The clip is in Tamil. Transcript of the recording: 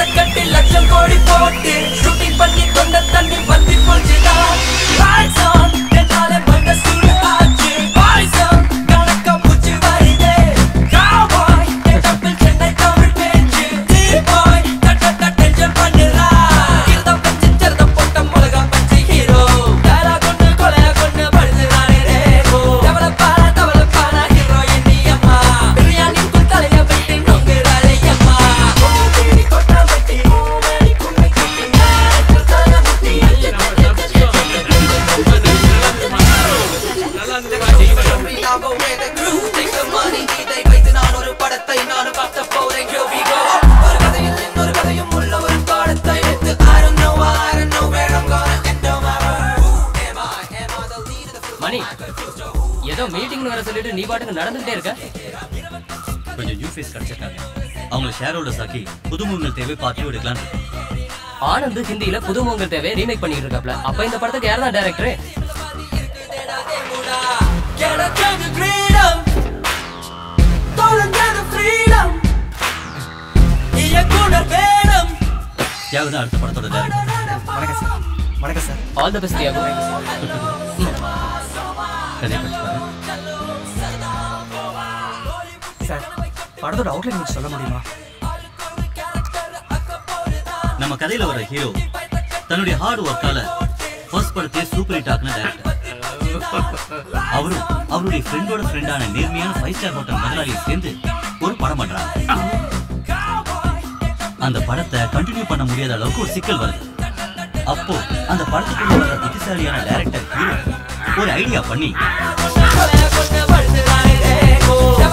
கட்டி லட்சம் கோடி போட்டு ஷூட்டிங் பண்ணி தொண்ட தண்ணி பத்தி போச்சுடா Lights on, என்னால மண்ட சூடு ஆச்சு Boys on, கணக்கா பூச்சி வருதே Cowboy, என் கப்பல் சென்னை தமிழ் பேச்சு T-boy, தட்ட தட்ட tension பண்ணுறா இருந்த பஞ்சு சிறந்த போட்ட மிளகா பஞ்சு ஹீரோ யாரா கொண்டு கொலையா கொண்டு படுத்துறானே ரேகோ தவளப்பான தவளப்பான ஹீரோ என்னி அம்மா பிரியாணி குத்தலைய வெட்டி நொங்குறாளே அம்மா கொண்டு தேடி கொட்டா வெட்டி மூணடி கும்மி குட்டி நேரத்தில் தலை முட்டி இதை வைத்து நான் ஒரு படத்தை நான் பார்த்த போறேன் Here we go. ஒரு கதையில் இன்னொரு கதையும் உள்ள ஒரு பாடத்தை எடுத்து I don't know why, I don't know where I'm gonna end up my world. Who am I? Am I the leader, the film? மணி ஏதோ மீட்டிங்னு வர சொல்லிட்டு நீ பாட்டுக்கு நடந்துகிட்டே இருக்க கொஞ்சம் நியூ ஃபேஸ் கிடைச்சிருக்காங்க அவங்கள ஷேர் ஹோல்டர்ஸ் ஆக்கி புதுமுகங்கள் தேவை பார்ட்டியும் எடுக்கலாம் ஆனந்த் ஹிந்தியில புதுமுகங்கள் தேவை ரீமேக் பண்ணிட்டு இருக்காப்ல அப்ப இந்த படத்துக்கு யார் தான் டேரக்டர் கிடைச்சது freedom. தொலைஞ்சது freedom. இயக்குனர் வேணும். தியாகு தான் அடுத்த படத்தோட டேரக்டர் வணக்கம் சார் வணக்கம் sir all the best Thiyagu கதை படிச்சு பாரு சார் படத்தோட அவுட்லைன் கொஞ்சம் சொல்ல முடியுமா நம்ம கதையில வர ஹீரோ தன்னுடைய ஹார்ட் ஒர்க்கால ஃபர்ஸ்ட் படத்தையே சூப்பர் ஹிட் ஆக்குன டேரக்டர் அவரும் அவருடைய ஃப்ரெண்டோட ஃப்ரெண்டான நேர்மையான ஃபைவ் ஸ்டார் ஹோட்டல் முதலாளியை சேர்ந்து ஒரு படம் பண்றாங்க அந்த படத்தை கண்டினியூ பண்ண முடியாத அளவுக்கு ஒரு சிக்கல் வருது அப்போ அந்த படத்துக்குள்ள வர புத்திசாலியான டைரக்டர் ஹீரோ ஒரு ஐடியா பண்ணி கொலைய கொண்டு படுத்துறானே ரேகோ.